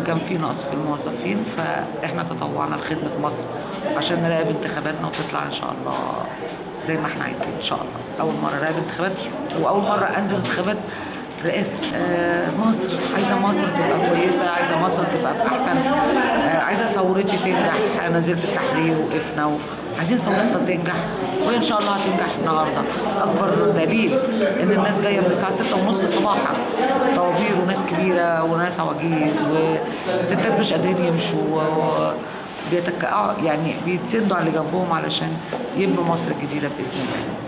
كان في نقص في الموظفين فاحنا تطوعنا لخدمه مصر عشان نراقب انتخاباتنا وتطلع ان شاء الله زي ما احنا عايزين ان شاء الله اول مره راقب انتخابات واول مره انزل انتخابات رئاسة آه، مصر عايزة مصر تبقى كويسة عايزة مصر تبقى في أحسن آه، عايزة ثورتي تنجح أنا نزلت التحرير وقفنا و... عايزين ثورتنا تنجح وهي إن شاء الله هتنجح النهاردة أكبر دليل إن الناس جاية من الساعة 6 ونص صباحا طوابير وناس كبيرة وناس عواجيز وستات مش قادرين يمشوا و... بيتكأوا يعني بيتسندوا على اللي جنبهم علشان يبنوا مصر الجديدة بإذن الله